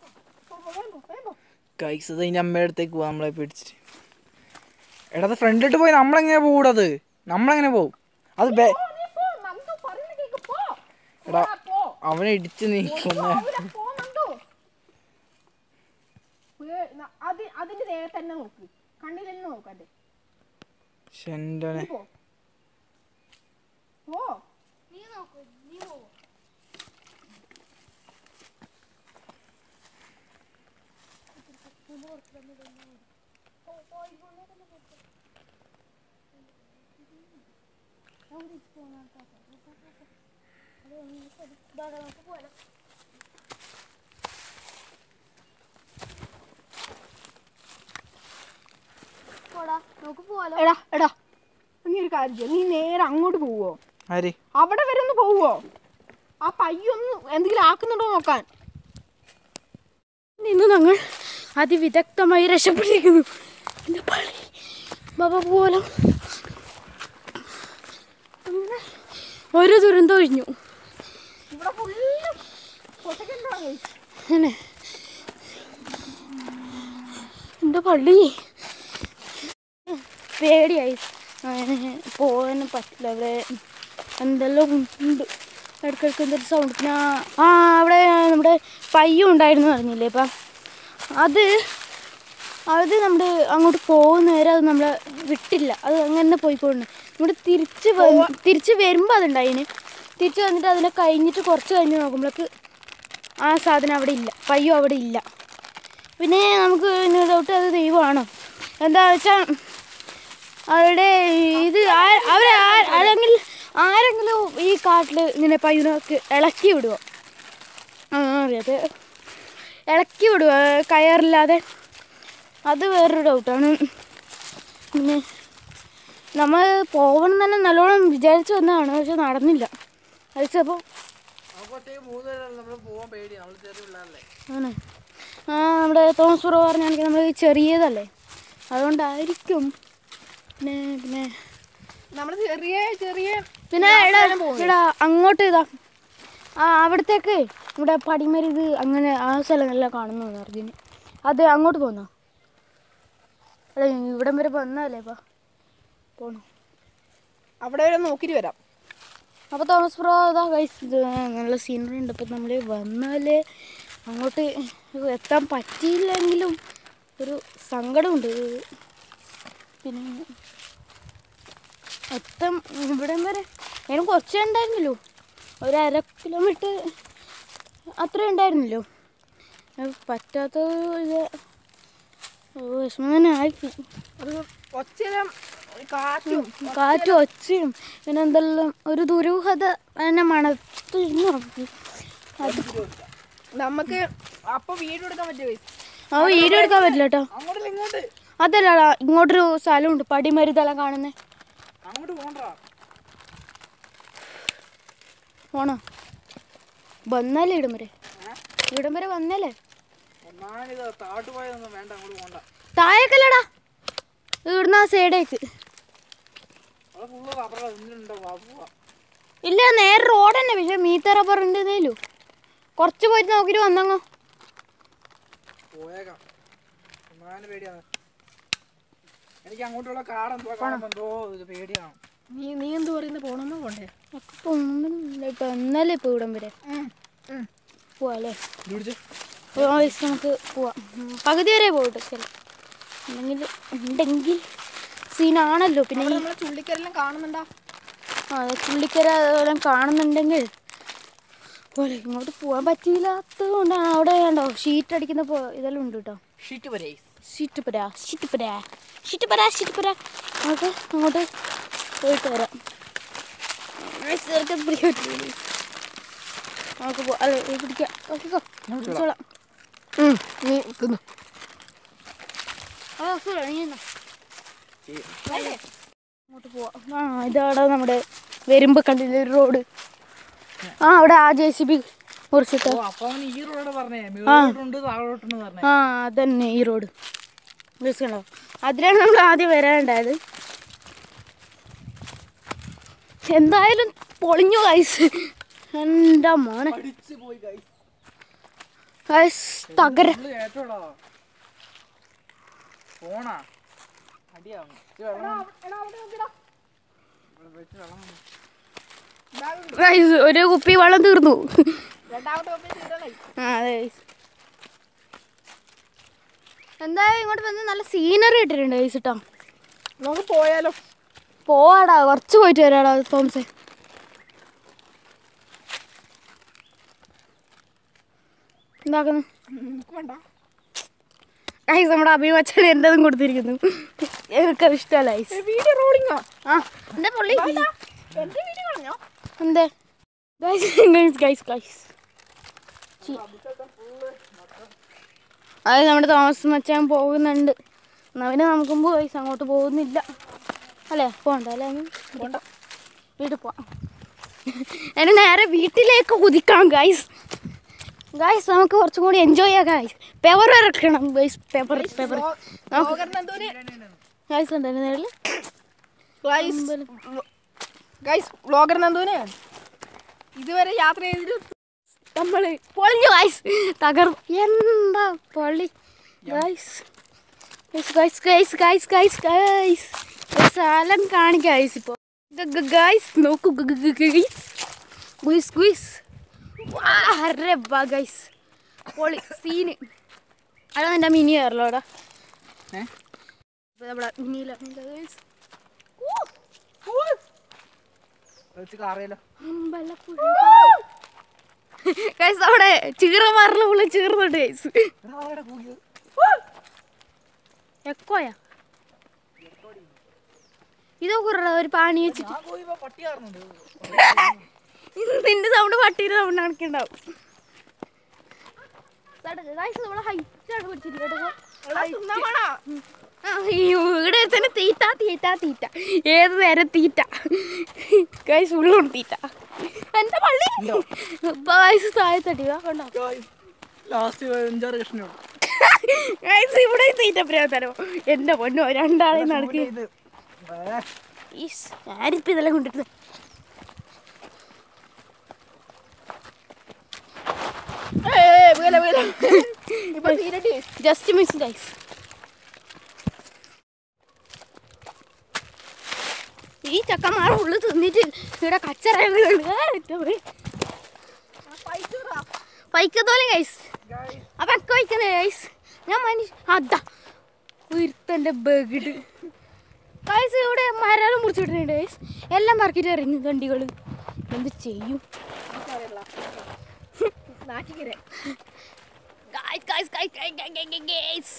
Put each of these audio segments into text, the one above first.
കൈസ് അത് അതിൻ്റെ അമ്മയുടെ അടുത്തേക്ക് പോവാം നമ്മളെ പിടിച്ചിട്ട് എടാ അത് ഫ്രണ്ടിട്ട് പോയി നമ്മളെങ്ങനെ പോകൂടത് നമ്മളെങ്ങനെ പോവും അത് ബേ എടാ അവനെ ഇടിച്ച് നീക്കുന്ന അതിന്റെ നേരെ തന്നെ നോക്ക് കണ്ണിൽ തന്നെ നോക്കണ്ടേ ശെൻ്റെ പോ പോ നമുക്ക് പോവാലോ എടാ എടാ നീ ഒരു കാര്യം ചെയ്യ്. നീ നേരെ അങ്ങോട്ട് പോവോ ആര് അവിടെ വരെ ഒന്ന് പോവോ ആ പയ്യൊന്ന് എന്തെങ്കിലും ആക്കുന്നുണ്ടോ നോക്കാൻ നിന്ന് ഞങ്ങൾ അതിവിദഗ്ധമായി രക്ഷപ്പെട്ടിരിക്കുന്നു എൻ്റെ പളി ബാബ പോലോ അങ്ങനെ ഒരു ദുരന്തം ഒഴിഞ്ഞു ഇവിടെ ഫുള്ള് പൊട്ടക്കെന്താണ് അങ്ങനെ എൻ്റെ പള്ളി പേടിയായി അങ്ങനെ പോകാൻ പറ്റില്ല അവിടെ എന്തെല്ലാം ഉണ്ട് ഇടയ്ക്കിടയ്ക്ക് എന്തൊരു സൗണ്ട് പിന്നെ ആ അവിടെ നമ്മുടെ പയ്യും ഉണ്ടായിരുന്നു പറഞ്ഞില്ലേ ഇപ്പം അത് അത് നമ്മുടെ അങ്ങോട്ട് പോകുന്ന നേരം അത് നമ്മളെ വിട്ടില്ല അത് അങ്ങനെ പോയിക്കൊണ്ട് നമ്മുടെ തിരിച്ച് വ- തിരിച്ച് വരുമ്പോൾ അതുണ്ടായിന് തിരിച്ച് വന്നിട്ട് അതിനെ കഴിഞ്ഞിട്ട് കുറച്ച് കഴിഞ്ഞ് നോക്കുമ്പോഴേക്ക് ആ സാധനം അവിടെ ഇല്ല പയ്യോ അവിടെ ഇല്ല പിന്നെ നമുക്ക് ഡൗട്ട് അത് ദൈവമാണോ എന്താ വെച്ചാൽ അവരുടെ ഇത് ആ- അവരെ ആ- ആരെങ്കിലും ആരെങ്കിലും ഈ കാട്ടിൽ ഇങ്ങനെ പയ്യനൊക്കെ ഇളക്കി വിടുവോ ആ അറിയാതെ ഇളക്കി വിടുവോ കയറില്ലാതെ അത് വേറൊരു ഡൗട്ടാണ് പിന്നെ നമ്മൾ പോകണം തന്നെ നല്ലോണം വിചാരിച്ചു വന്നതാണ് പക്ഷെ നടന്നില്ല അത് ചിലപ്പോൾ നമ്മൾ പോവാൻ പേടിയാണ് നമ്മൾ ചെറിയ പിള്ളേരല്ലേ ആണ് ആ നമ്മുടെ തോമസ് പ്രോ പറഞ്ഞാണെങ്കിൽ നമ്മൾ ചെറിയതല്ലേ അതുകൊണ്ടായിരിക്കും പിന്നെ പിന്നെ നമ്മള് ചെറിയ ചെറിയ പിന്നെ എടാ എടാ അങ്ങോട്ട് ഇതാ ആ അവിടത്തേക്ക് ഇവിടെ പടിമരുത് അങ്ങനെ ആ സ്ഥലങ്ങളെല്ലാം കാണുന്നു അർജുന് അത് അങ്ങോട്ട് പോന്നോ അല്ല ഇവിടം വരെ വന്നല്ലേ ഇപ്പം പോണോ അവിടെ വരെ നോക്കിട്ട് വരാം അപ്പോൾ തോമസ് പ്രോ ഇതാ ഗൈസ് ഇത് നല്ല സീനറി ഉണ്ട് അപ്പം നമ്മൾ വന്നാൽ അങ്ങോട്ട് എത്താൻ പറ്റിയില്ലെങ്കിലും ഒരു സങ്കടമുണ്ട് പിന്നെ എത്താൻ ഇവിടം വരെ അതിന് കുറച്ചേ ഉണ്ടായിരുന്നല്ലോ ഒരു അര കിലോമീറ്റർ അത്ര ഉണ്ടായിരുന്നല്ലോ അത് പറ്റാത്ത ഇത് ഓ, വിഷമം തന്നെ ആയിപ്പോയി ഒരു ഒച്ചരം കാറ്റും കാറ്റും ഒച്ചയും പിന്നെ എന്തെല്ലാം ഒരു ദുരൂഹത എന്നെ മണത്തിരുന്നു അത് നമുക്ക് അപ്പൊ വീഡിയോ എടുക്കാൻ പറ്റുമോ ആ വീഡിയോ എടുക്കാൻ പറ്റില്ല കേട്ടോ അങ്ങോട്ടില്ല ഇങ്ങോട്ട് അതല്ലടാ ഇങ്ങോട്ടൊരു സ്ഥലമുണ്ട് പടിമരുതെല്ലാം കാണുന്നേ അങ്ങോട്ട് പോകണ്ടാ പോണോ വന്നാലേ ഇടം വരെ ഇടം വരെ വന്നല്ലേ ഒന്നാണിത് താട്ട് പോയതൊന്നും വേണ്ട അങ്ങോട്ട് പോകണ്ട താഴേക്കല്ലടാ ഇവിടുന്ന് ആ സൈഡേക്ക് അവിടെ ഫുള്ള് റബ്ബറാ ഇന്നുണ്ടോ പോവാ ഇല്ല നേരെ റോഡ് തന്നെ പക്ഷെ മീത്ത റബ്ബർ ഉണ്ടെന്നേലു കുറച്ച് പോയിട്ട് നോക്കിയിട്ട് വന്നങ്ങോ പോയേക്കാം ഒന്നാന് പേടിയാണ് എനിക്ക് അങ്ങോട്ടുള്ള കാടെന്തോ കാണുന്നുണ്ടോ ഇത് പേടിയാണ് നീ നീ എന്ത് പറയുന്നത് പോണമെന്നോ പോണ്ടേ ഒക്കെ പോകുന്നില്ല ഇപ്പൊ എന്നല്ലേ ഇപ്പൊ ഇവിടം വരെ പോവാല്ലേ പിടിച്ച് ഓ, guys, നമുക്ക് പോവാം ഉം, പകുതി വരെ പോകട്ടെ ചില ഉണ്ടെങ്കിൽ ഉണ്ടെങ്കിൽ സീനാണല്ലോ പിന്നെ ഈ നമ്മളെ ചുള്ളിക്കരെല്ലാം കാണുന്നുണ്ടാ ആ ചുള്ളിക്കര അതുപോലെ കാണുന്നുണ്ടെങ്കിൽ പോലെ ഇങ്ങോട്ട് പോകാൻ പറ്റിയില്ലാത്തത് കൊണ്ടാണ് അവിടെ ഉണ്ടോ ഷീറ്റ് അടിക്കുന്ന പോ ഇതെല്ലാം ഉണ്ട് കേട്ടോ ഷീറ്റ് വരെ ഷീറ്റ് പരാ ഷീറ്റ് പരാ ഷീറ്റ് പരാ ഷീറ്റ് പരാ നമുക്ക് അങ്ങോട്ട് പോയിട്ട് വരാം Guys, ഇതൊക്കെ പിടിക്കാൻ പറ്റില്ല. നമുക്ക് പോ അല്ല ഇത് പിടിക്കാം നോക്കിക്കോ പിടിച്ചോളാം നീ തിന്നു ആ സുഖം നീ എന്നാ അങ്ങോട്ട് പോവാം ആ ഇതാണ് നമ്മുടെ വരുമ്പ് കണ്ടില്ലേ ഒരു റോഡ് ആ അവിടെ ആ ജെ സി ബി കുറിച്ചിട്ട് ഓ അപ്പൊ അവൻ ഈ റോഡ് പറഞ്ഞേ മേലോട്ടുണ്ട് താഴോട്ടുണ്ട് പറഞ്ഞേ ആ അതന്നെ ഈ റോഡ് മനസ്സിലാവും അതിലാണ് നമ്മൾ ആദ്യം വരാനുണ്ടായത് എന്തായാലും പൊളിഞ്ഞു കൈസ് എൻ്റെ മോനെ അടിച്ച് പോയി guys. ഗൈസ് തകര പോണാ അടിയാവുന്നു ഇച്ചിരി വെള്ളം ഇവിടെ വെച്ച് വെള്ളം വന്നു. ഗൈസ് ഒരു കുപ്പി വെള്ളം തീർന്നു രണ്ടാമത്തെ ഒപ്പം തീരണേ ആ അതെ guys. എന്തായാലും ഇങ്ങോട്ട് വന്ന് നല്ല സീനറി ഇട്ടിട്ടുണ്ട് ഗൈസ് കേട്ടോ നമുക്ക് പോയാലോ പോവാടാ കുറച്ച് പോയിട്ട് വരാടാ തോമസേ എന്താക്കുന്നു നമുക്ക് വേണ്ട ഗൈസ് നമ്മുടെ അഭിമച്ചൻ എൻ്റെതും കൊടുത്തിരിക്കുന്നു എനിക്കത് ഇഷ്ടമല്ല ഗൈസ് വീഡിയോ റോളിങ്ങോ ആ എന്താ പുള്ളി എന്റെ വീഡിയോ കളഞ്ഞോ എന്തേ ഗൈസ് ഗൈസ് ഗൈസ് ഗൈസ് അത് നമ്മുടെ തോമസ് മച്ചാൻ പോകുന്നുണ്ട് എന്നാ പിന്നെ നമുക്കും ഗൈസ് അങ്ങോട്ട് പോകുന്നില്ല അല്ലേ പോണ്ട അല്ലേ പോണ്ട. വീട്ടിൽ പോവാം എന്നെ നേരെ വീട്ടിലേക്ക് കുതിക്കാം ഗൈസ് ഗൈസ് നമുക്ക് കുറച്ചും കൂടി എൻജോയ് ചെയ്യാം ഗൈസ് പേപ്പർ ഇറക്കണം ഗൈസ് പേപ്പർ പേപ്പർ ഗൈസ് ഉണ്ട് എൻ്റെ നേരിൽ ഗൈസ് വ്ളോഗർ നന്ദുവിന് ഇതുവരെ യാത്ര ചെയ്തിട്ട് നമ്മള് പൊളിഞ്ഞു ഗൈസ് തകർ എന്താ പൊളി guys guys guys guys guys guys സ്ഥലം കാണിക്കാം ഗൈസ് ഇപ്പോൾ ഗൈസ് നോക്കൂ ഗൈസ് ഗുയിസ് ഗുയിസ് അരെ വാ ഗൈസ് പൊളി സീന് അതാ എൻ്റെ മിനി കയറലോടാ ഏ? നമ്മുടെ മിനിയിലാണ് ഗൈസ് വെച്ച് കാറിയല്ലോ ഗൈസ് അവിടെ ചീറമാറിലെ പുള്ളി ചീർന്നുണ്ട് ഗൈസ് എക്കോയാ ഇതൊക്കെ ഒരു പാണി വെച്ചിട്ട് ഞാൻ പോയി പട്ടി കാറുന്നുണ്ട് ഇത് നിന്റെ സൗണ്ട് പട്ടിയുടെ സൗണ്ട് കണക്കുണ്ടാവും ഗൈസ് നമ്മളെ ഹൈറ്റ് ആണ് പിടിച്ചിട്ട് ഈ വീട് തന്നെ തീറ്റ തീറ്റ തീറ്റ ഏത് നേരം തീറ്റ ഗൈസ് ഉള്ളും തീറ്റ എന്റെ പള്ളി ഗൈസ് താഴെ തട്ടിയതാ കണ്ടോ ലാസ്റ്റ് അഞ്ചാറ് കഷ്ണം ഗൈസ് ഇവിടെ തീറ്റ പ്രയോജനോ എന്റെ പൊന്നോ രണ്ടാളെ നടക്കി ഇത് ഈസ് ഞാനിപ്പോ ഇതെല്ലാം കൊണ്ടിട്ട് ഇപ്പൊ തീരട്ടി ജസ്റ്റ് മിസ് ഗൈസ് ഈ ചക്കന്മാർ ഉള്ളു തിന്നിട്ട് ഇവിടെ കച്ചറ പൈക്കത്തോലെ ഗൈസ് അപ്പൊ ഒക്കെ വയ്ക്കുന്നേ ഗൈസ് ഞാൻ മനുഷ്യ അതാ ഉയർത്തന്റെ ബഗിട് ഗൈസ് ഇവിടെ മരം മുറിച്ചിട്ടുണ്ട് ഗൈസ് എല്ലാം പറക്കിട്ട് എറിഞ്ഞു വണ്ടികൾ എന്ത് ചെയ്യും നാട്ടിക്കരെ guys guys guys guys guys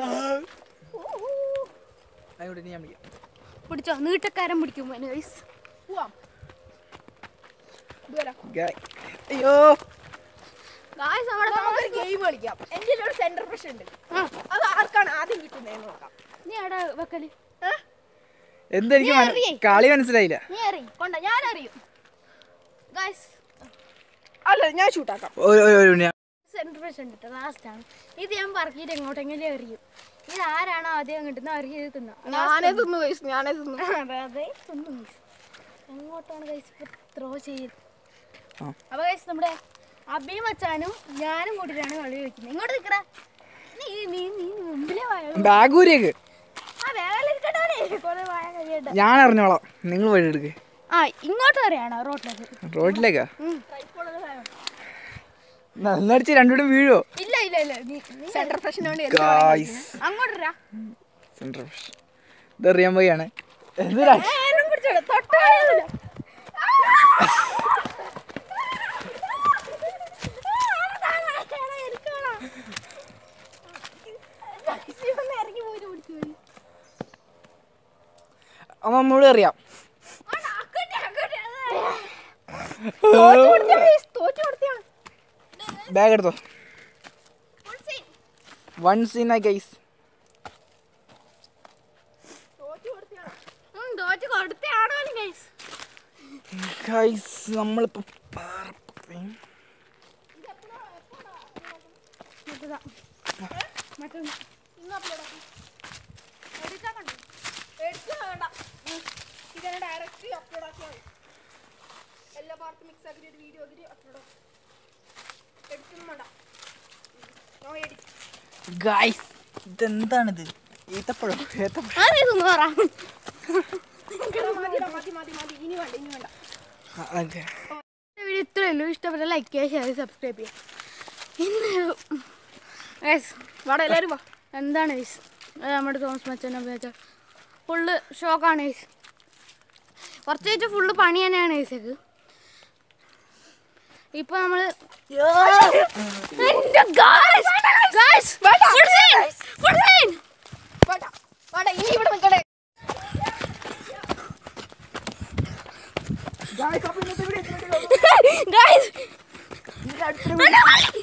അതിവിടെ ഇനി ഞാൻ വിളിക്കാം പിടിച്ചോ നീട്ടക്കാരൻ പിടിക്കും ഗൈസ് പോവാം ഇതുവരാം ഗായ്. അയ്യോ ഗൈസ് നമ്മുടെ നമുക്കൊരു ഗെയിം കളിക്കാം എന്റെ ഒരു സെന്റർ പ്രഷ് ഉണ്ട് ആ അത് ആർക്കാണ് ആദ്യം കിട്ടുന്നതെന്ന് നോക്കാം നീ എവിടെ വെക്കല് എന്തെനിക്ക് മന- അറിയേ? കളി മനസ്സിലായില്ല നീ അറിയും കൊണ്ട ഞാൻ അറിയും ഗൈസ് അല്ല ഞാൻ ഷൂട്ടാക്കാം ഒരു ഒരു- ഒരു മിനിറ്റ്. സെൻറ്റർ പ്രസിഡന്റ് ലാസ്റ്റ് ആണ് ഇത് ഞാൻ പറക്കിയിട്ട് എങ്ങോട്ടെങ്കിലും എറിയും ഇത് ആരാണോ ആദ്യം കിട്ടുന്ന അറിയത് തിന്നാം ഞാനേ തിന്നു വയസ്സ് ഞാനേ തിന്നു അതെ അതെ തിന്നു guys. എങ്ങോട്ടാണ് ഗൈസ് ഇപ്പൊ ത്രോ ചെയ്ത് ആ. അപ്പൊ ഗൈസ് നമ്മുടെ അബിയും അച്ചാനും ഞാനും കൂട്ടിട്ടാണ് കളി വെക്കുന്നത് ഇങ്ങോട്ട് നിക്കടാ നീ നീ നീ മുമ്പിലെ വായ ബാഗ് ഊരിയേക്ക് ആ വേഗം കുറെ വായ കഴിയണ്ട ഞാൻ അറിഞ്ഞോളാം നിങ്ങൾ വഴി എടുക്ക് ആ ഇങ്ങോട്ട് വരെയാണോ റോട്ടിലേക്ക് റോഡിലേക്കാ നല്ലടിച്ച് രണ്ടുകൂടെ വീഴോ ഇല്ല ഇല്ല ഇല്ല നീ നീ സെന്റർ പ്രഷിന് വേണ്ടി ഗായ്സ് അങ്ങോട്ട് വരാ സെൻട്രൽ ഇതെറിയാൻ പോയാണ് എന്തിനാ അമ്മ നമ്മളോട് അറിയാം ബാഗ് എടുത്തോ വൺ സീൻ ആ ഗൈസ് ഗൈസ് നമ്മളിപ്പോ പാർപ്പ- ഇതന്നെ ഡയറക്റ്റ് അപ്ലോഡ് ആക്കിയാൽ മതി എല്ലാ പാർട്ടും മിക്സ് ആക്കിയിട്ട് ഒരു വീഡിയോ ആക്കിയിട്ട് അപ്ലോഡ് എടുത്തൊന്നും വേണ്ട ഗായ്സ് ഇതെന്താണിത് ഈത്തപ്പഴം ഏത്തപ്പഴം ആ നീ തിന്നു പറ മതി മതി മതി ഇനി വേണ്ട ഇനി വേണ്ട ആ, ഓക്കെ വീഡിയോ ഇത്രയേ ഉള്ളൂ ഇഷ്ടപ്പെട്ട ലൈക്ക് ചെയ്യുക ഷെയർ സബ്സ്ക്രൈബ് ചെയ്യുക ഇന്ന് ഗൈസ് വാടാ എല്ലാരും വാ എന്താണ് ഗൈസ് അത് നമ്മുടെ തോമസ് മച്ചൻ വെച്ചാൽ ഫുള്ള് ഷോക്കാണ് ഗൈസ് കുറച്ച് കഴിച്ചാൽ ഫുള്ള് പണി തന്നെയാണ് ഗൈസക്ക് ഇപ്പൊ നമ്മള് എന്റെ guys, guys, full scene, full scene. വേണ്ട വേണ്ട ഇനി ഇവിടെ നിൽക്കണേ Guys,